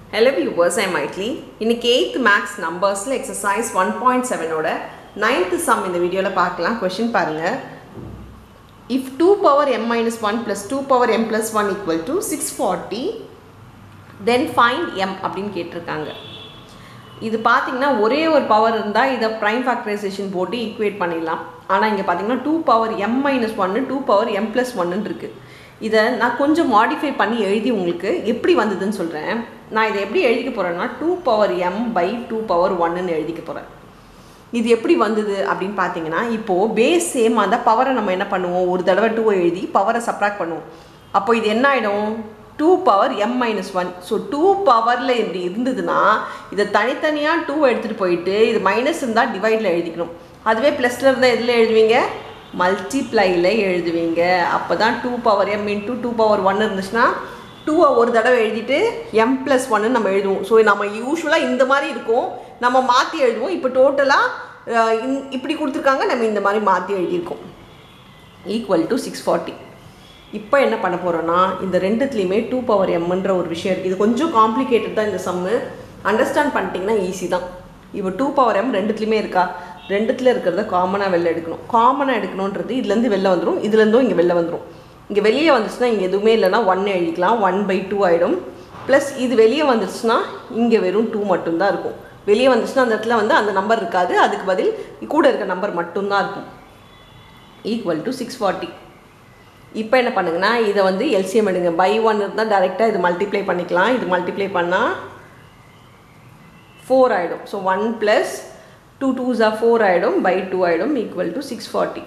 hello viewers ஐ மைட்லி இன்னைக்கு எயித் மேக்ஸ் நம்பர்ஸில் எக்ஸசைஸ் ஒன் பாயிண்ட் செவனோட நைன்த்து சம் இந்த வீடியோவில் பார்க்கலாம் கொஷின் பாருங்கள் if two power m minus one plus two power m plus one equal to six forty then find m அப்படின்னு கேட்டிருக்காங்க இது பார்த்தீங்கன்னா ஒரே ஒரு பவர் இருந்தால் இதை ப்ரைம் ஃபேக்டரைசேஷன் போட்டு ஈக்குவேட் பண்ணிடலாம் ஆனால் இங்கே பார்த்தீங்கன்னா டூ பவர் எம் மைனஸ் ஒன்று டூ பவர் எம் ப்ளஸ் ஒன்னு இருக்குது இதை நான் கொஞ்சம் மாடிஃபை பண்ணி எழுதி உங்களுக்கு எப்படி வந்ததுன்னு சொல்கிறேன் நான் இதை எப்படி எழுதிக்க போகிறேன்னா two power m by two power ஒன்னுன்னு எழுதிக்க போகிறேன் இது எப்படி வந்தது அப்படின்னு பார்த்தீங்கன்னா இப்போது பேஸ் சேமாக இருந்தால் பவரை நம்ம என்ன பண்ணுவோம் ஒரு தடவை டூவை எழுதி பவரை சப்ராக்ட் பண்ணுவோம் அப்போ இது என்ன ஆகிடும் two power m minus one so two பவரில் இப்படி இருந்ததுன்னா இதை தனித்தனியாக டூ எடுத்துகிட்டு போயிட்டு இது மைனஸ் இருந்தால் டிவைடில் எழுதிக்கணும் அதுவே ப்ளஸில் இருந்தால் எதில் எழுதுவீங்க மல்டிப்ளையில் எழுதுவீங்க அப்போ தான் two power m into two power one இருந்துச்சுன்னா டூவை ஒரு தடவை எழுதிட்டு எம் ப்ளஸ் ஒன்னு நம்ம எழுதுவோம் ஸோ நம்ம யூஸ்வலாக இந்த மாதிரி இருக்கும் நம்ம மாற்றி எழுதுவோம் இப்போ டோட்டலாக இப்படி கொடுத்துருக்காங்க நம்ம இந்த மாதிரி மாற்றி எழுதியிருக்கோம் ஈக்குவல் டு சிக்ஸ் ஃபார்ட்டி இப்போ என்ன பண்ண போகிறோன்னா இந்த ரெண்டுத்துலேயுமே டூ பவர் எம்ன்ற ஒரு விஷயம் இருக்குது இது கொஞ்சம் காம்ப்ளிகேட்டட் தான் இந்த சம்மு அண்டர்ஸ்டாண்ட் பண்ணிட்டீங்கன்னா ஈஸி தான் இப்போ டூ பவர் எம் ரெண்டுத்துலேயுமே இருக்கா ரெண்டுத்தில் இருக்கிறத காமனாக வெளில எடுக்கணும் காமனாக எடுக்கணுன்றது இதுலேருந்து வெளில வந்துடும் இதுலேருந்தும் இங்கே வெளில வந்துடும் இங்கே வெளியே வந்துச்சுன்னா இங்கே எதுவுமே இல்லைன்னா ஒன் எழுதிக்கலாம் ஒன் பை டூ ஆகிடும் ப்ளஸ் இது வெளியே வந்துருச்சுன்னா இங்கே வெறும் டூ மட்டும்தான் இருக்கும் வெளியே வந்துச்சுன்னா அந்த இடத்துல வந்து அந்த நம்பர் இருக்காது அதுக்கு பதில் கூட இருக்க நம்பர் மட்டும்தான் இருக்கும் ஈக்குவல் டு சிக்ஸ் ஃபார்ட்டி இப்போ என்ன பண்ணுங்கன்னா இதை வந்து எல்சிஎம் எடுங்க பை ஒன் இருந்தால் டேரெக்டாக இது மல்டிப்ளை பண்ணிக்கலாம் இது மல்டிப்ளை பண்ணால் ஃபோர் ஆகிடும் ஸோ ஒன் ப்ளஸ் டூ டூஸாக ஃபோர் ஆகிடும் பை டூ ஆகிடும் ஈக்குவல் டு சிக்ஸ் ஃபார்ட்டி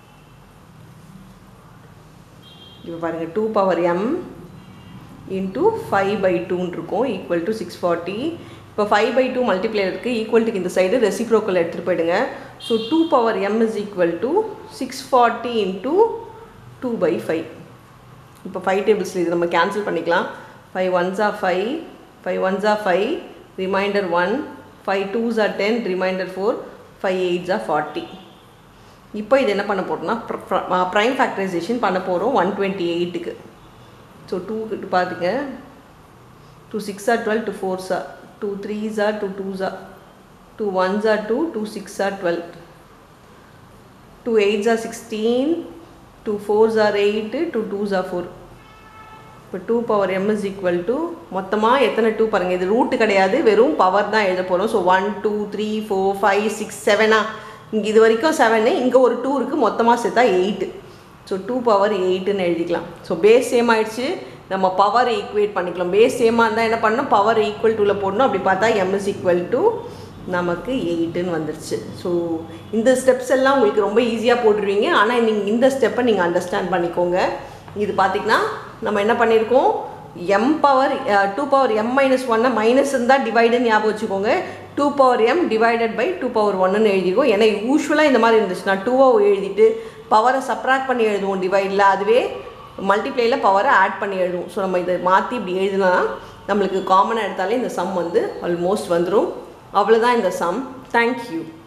இப்போ பாருங்கள் two power m into five by டூன்னு இருக்கும் ஈக்குவல் டு சிக்ஸ் ஃபார்ட்டி இப்போ ஃபைவ் பை டூ மல்டிப்ளை இருக்குது ஈக்குவல்ட்டுக்கு இந்த சைடு ரெசிப்ரோக்கல் எடுத்துகிட்டு போயிடுங்க so two power m is equal to six forty into two by five இப்போ ஃபைவ் டேபிள்ஸில் இது நம்ம கேன்சல் பண்ணிக்கலாம் ஃபைவ் ஒன்ஸா ஃபைவ் ஃபைவ் ஒன்ஸா five reminder one five twos are ten reminder four five eights are forty இப்போ இது என்ன பண்ண போகிறோம்னா ப்ரைம் ஃபேக்டரைசேஷன் பண்ண போகிறோம் ஒன் டுவெண்ட்டி எயிட்டுக்கு ஸோ டூ பார்த்துங்க two six are twelve two fours are two threes are two twos are two ones are two two six are twelve two eights are sixteen two fours are eight two twos are four இப்போ two power m is equal to மொத்தமாக எத்தனை two பாருங்கள் இது route கிடையாது வெறும் power தான் எழுத போகிறோம் so one two three four five six செவனா இங்கே இது வரைக்கும் செவனு இங்கே ஒரு டூ இருக்குது மொத்தமாக சேர்த்தா எயிட்டு ஸோ டூ பவர் எயிட்டுன்னு எழுதிக்கலாம் ஸோ பேஸ் சேம் ஆகிடுச்சு நம்ம பவர் ஈக்குவேட் பண்ணிக்கலாம் பேஸ் சேமாக இருந்தால் என்ன பண்ணணும் பவர் ஈக்குவல் டூவில் போடணும் அப்படி பார்த்தா எம் இஸ் ஈக்குவல் டு நமக்கு எயிட்டுன்னு வந்துருச்சு ஸோ இந்த ஸ்டெப்ஸ் எல்லாம் உங்களுக்கு ரொம்ப ஈஸியாக போட்டுருவீங்க ஆனால் நீங்கள் இந்த ஸ்டெப்பை நீங்கள் அண்டர்ஸ்டாண்ட் பண்ணிக்கோங்க இது பார்த்திங்கன்னா நம்ம என்ன பண்ணியிருக்கோம் m power two power m minus ஒன்னை மைனஸ் இருந்தால் டிவைடுன்னு ஞாபகம் வச்சுக்கோங்க two power m divided by two power ஒன்னு எழுதிக்கும் ஏன்னா யூஸ்வலாக இந்த மாதிரி இருந்துச்சுன்னா டூவை எழுதிட்டு பவரை சப்ராக்ட் பண்ணி எழுதுவோம் டிவைடில் அதுவே மல்டிப்ளேயில் பவரை ஆட் பண்ணி எழுதுவோம் ஸோ நம்ம இதை மாற்றி இப்படி எழுதினா நம்மளுக்கு காமனாக எடுத்தாலே இந்த சம் வந்து ஆல்மோஸ்ட் வந்துடும் அவ்வளோதான் இந்த சம் தேங்க்யூ